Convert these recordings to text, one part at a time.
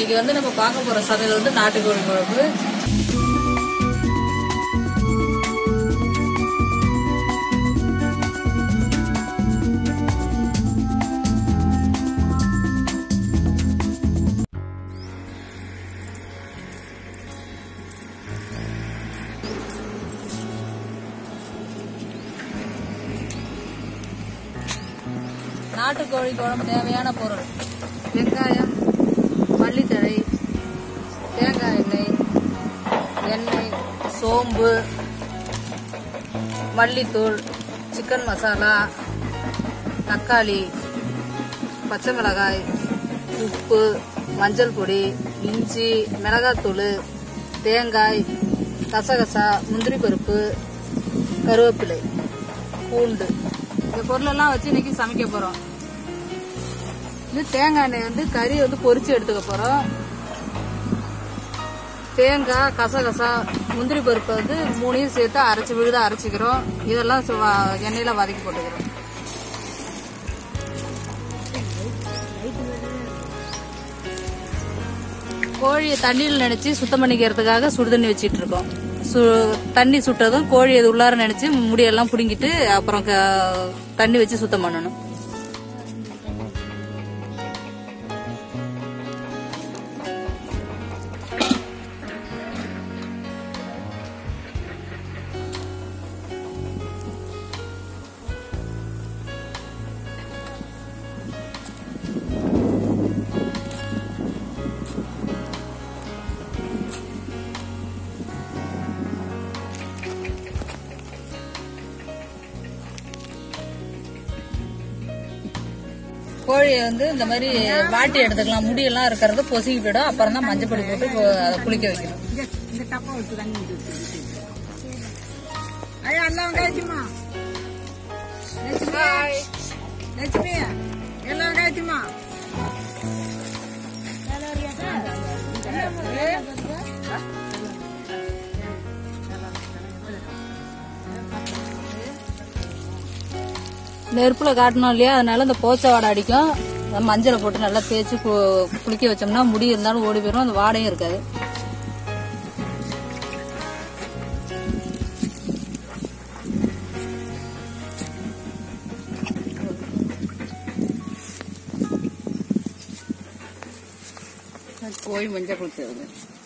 இன்னைக்கு வந்து நம்ம பார்க்க போற சமையல் வந்து நாட்டுக்கோழி குழம்பு நாட்டுக்கோழி குழம்பு தேவையான பொருள் வெங்காயம் மல்லித்தழை தேங்காய் எண்ணெய் எண்ணெய் சோம்பு மல்லித்தூள் சிக்கன் மசாலா தக்காளி பச்சை மிளகாய் உப்பு மஞ்சள் பொடி இஞ்சி மிளகாத்தூள் தேங்காய் கசகசா முந்திரி பருப்பு கருவேப்பிலை பூண்டு இந்த பொருளெல்லாம் வச்சு இன்னைக்கு சமைக்க போறோம் இது தேங்காய் எண்ணெய் வந்து கறி வந்து பொரிச்சு எடுத்துக்க போறோம் தேங்காய் கசகசா முந்திரி பருப்பு வந்து மூணையும் சேர்த்து அரைச்சி விழுத அரைச்சிக்கிறோம் இதெல்லாம் சு- வ- எண்ணெயில வதக்கி போட்டுக்கிறோம் கோழியை தண்ணியில் நினைச்சு சுத்தம் பண்ணிக்கிறதுக்காக சுடுதண்ணி வச்சிட்டு இருக்கோம் சு தண்ணி சுட்டதும் கோழி அது உள்ளார நினைச்சு முடியெல்லாம் புடுங்கிட்டு அப்புறம் க- தண்ணி வச்சு சுத்தம் பண்ணணும் கோழியை வந்து இந்த மாதிரி வாட்டி எடுத்துக்கலாம் முடியெல்லாம் இருக்கிறது பொசுகி போயிடும் அப்புறம் தான் மஞ்சள் பொடி போட்டு கொ- அதை குளிக்க வைக்கணும் இந்த டப்பா விட்டு தண்ணி விட்டு ஐயா எல்லாம் காய்ச்சுமா லட்சுமி எல்லாம் காய்ச்சுமா நெருப்புல காட்டணும் இல்லையா அதனால இந்த போச்சை வாடை அடிக்கும் அந்த மஞ்சளை போட்டு நல்லா தேய்ச்சி கு- குளிக்க வச்சோம்னா முடி இருந்தாலும் ஓடி போயிடும் அந்த வாடையும் இருக்காது கோழி மஞ்சள் குளிச்சது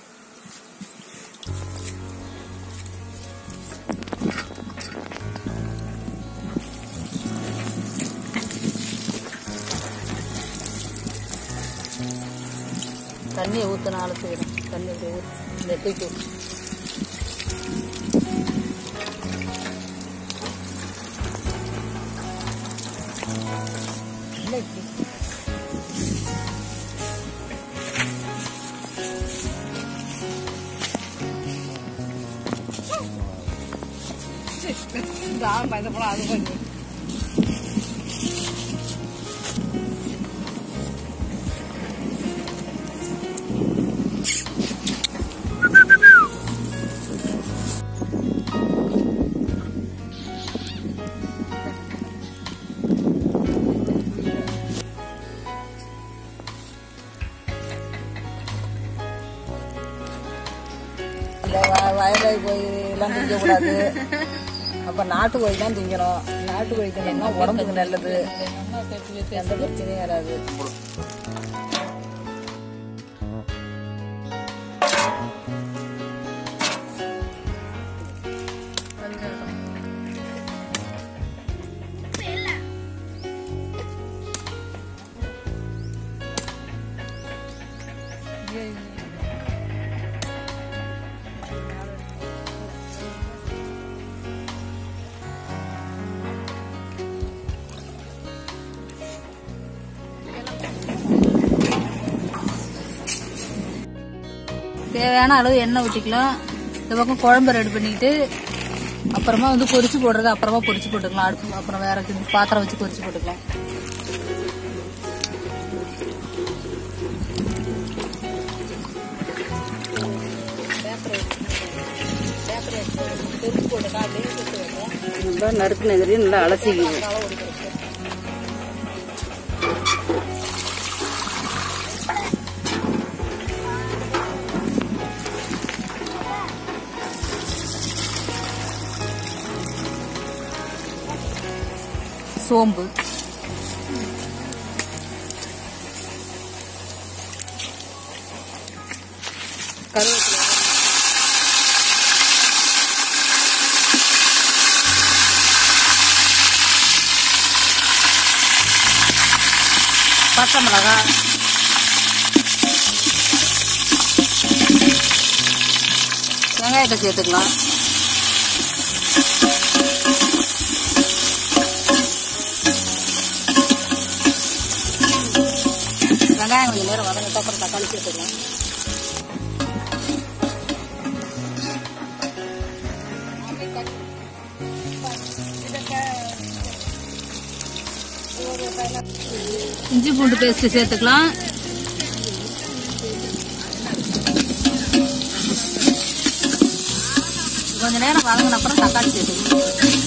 தண்ணியை ஊற்றின அலசிக்கிறோம் தண்ணி இப்படி ஊத்தி இந்த தூக்கி ஊத்து. இந்த ஆள் பயந்த போல அது கொஞ்சம் இல்லை வயலாய் போய் எல்லாம் திங்கக்கூடாது அப்போ நாட்டு கோழி தான் திங்கணும் நாட்டு கோழி திங்கணும்னா உடம்புக்கு நல்லது எந்த பிரச்சனையும் வராது தேவையான அளவு எண்ணெய் ஊற்றிக்கலாம் இந்த பக்கம் குழம்பு ரெடி பண்ணிக்கிட்டு அப்புறமா வந்து பொரிச்சு போடுறது அப்புறமா பொரிச்சு போட்டுக்கலாம் அடுப்பு அப்புறம் வேற இது பாத்திரம் வச்சு பொரிச்சு போட்டுக்கலாம் நல்லா நறுக்கு நகரி நல்லா அலசிக்குது சோம்பு கருவேப்பிலை பச்சை மிளகாய் வெங்காயத்தை சேர்த்துக்கலாம் வெங்காயம் கொஞ்சம் நேரம் வதங்கிட்டு அப்புறம் தக்காளி சேர்த்துக்கலாம் இஞ்சி பூண்டு பேஸ்ட் சேர்த்துக்கலாம் கொஞ்ச நேரம் வதங்கின அப்புறம் தக்காளி சேர்த்துக்கணும்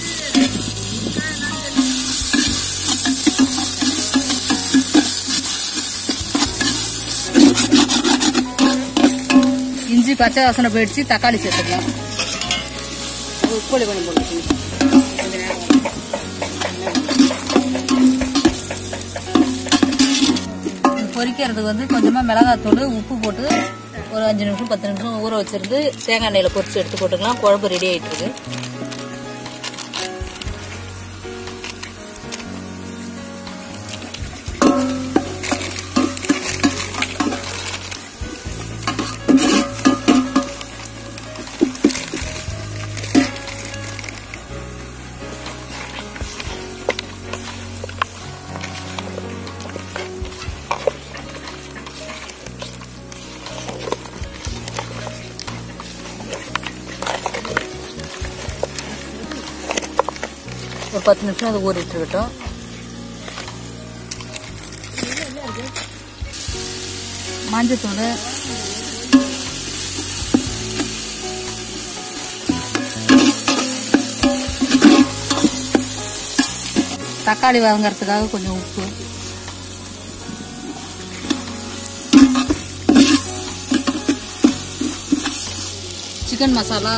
இஞ்சி பச்சை வாசனை போயிடுச்சு தக்காளி சேர்த்துக்கலாம் கோழி பண்ணி போட்டு இது பொரிக்கிறதுக்கு வந்து கொஞ்சமா மிளகாத்தூள் உப்பு போட்டு ஒரு அஞ்சு நிமிஷம் பத்து நிமிஷம் ஊற வச்சிருந்து தேங்காய் எண்ணெயில பொரிச்சு எடுத்து போட்டுக்கலாம் குழம்பு ரெடி ஆயிட்டு இருக்கு ஒரு பத்து நிமிஷம் அது ஊறிட்டு இருக்கட்டும் மஞ்சத்தூள் தக்காளி வதங்கறதுக்காக கொஞ்சம் உப்பு சிக்கன் மசாலா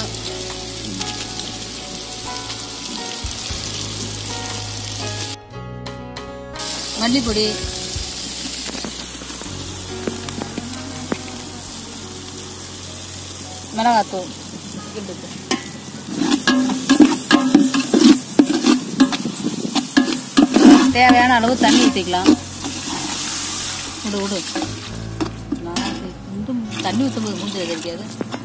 மல்லிப்பொடி மிளகாத்தூள் கிண்டுது. தேவையான அளவு தண்ணி ஊற்றிக்கலாம் விடு விடு நான் இது இன்னும் தண்ணி ஊற்றும் போது மூஞ்சி தெரியாது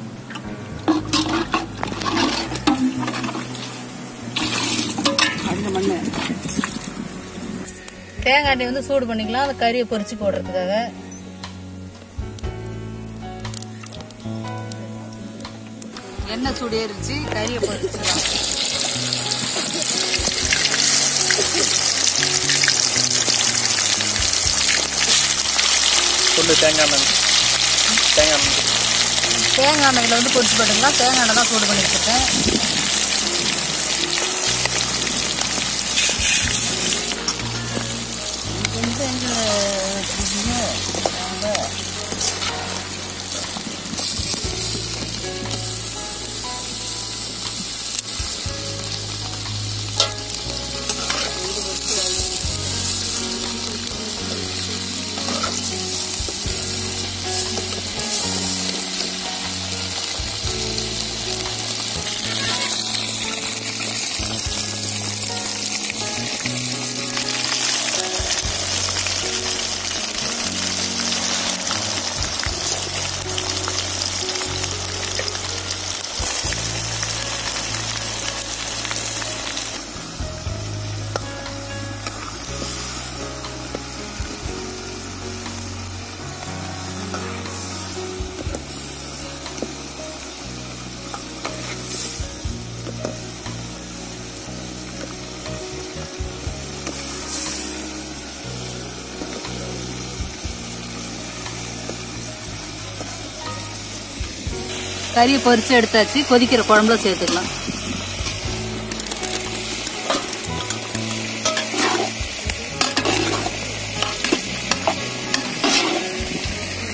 அந்த மண்ணு தேங்காய் எண்ணெய் வந்து சூடு பண்ணிக்கலாம் அந்த கறியை பொரிச்சு போடுறதுக்காக எண்ணெய் சூடு ஏறிச்சு கறியை பொரிச்சிடலாம் சொல்லு தேங்காய் எண்ணெய் தேங்காய் எண்ணெய் தேங்காய் எண்ணெயில் வந்து பொரிச்சு போட்டுக்கலாம் தேங்காய் எண்ணெய் தான் சூடு பண்ணி வச்சுருக்கேன் கறியை பொரிச்சு எடுத்தாச்சு கொதிக்கிற குழம்புல சேர்த்துக்கலாம்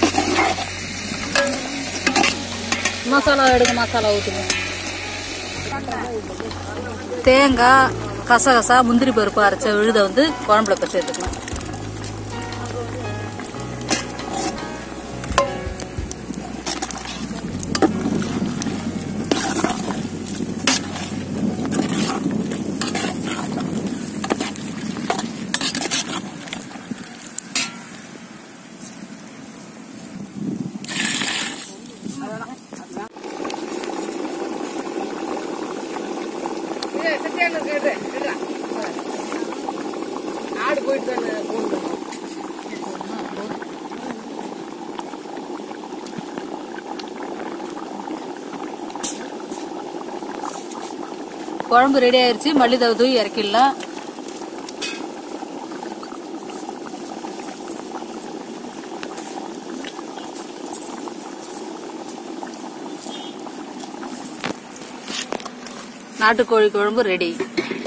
மசாலா எடுங்க மசாலா ஊற்றுங்க தேங்காய் கசகசா முந்திரி பருப்பு அரைச்ச விழுத வந்து குழம்புல இப்போ சேர்த்துக்கலாம் ஆடு போயிட்டு தானே போகணும் குழம்பு ரெடி ஆயிருச்சு மல்லிதவை தூவி இறக்கிடலாம் நாட்டுக்கோழி குழம்பு ரெடி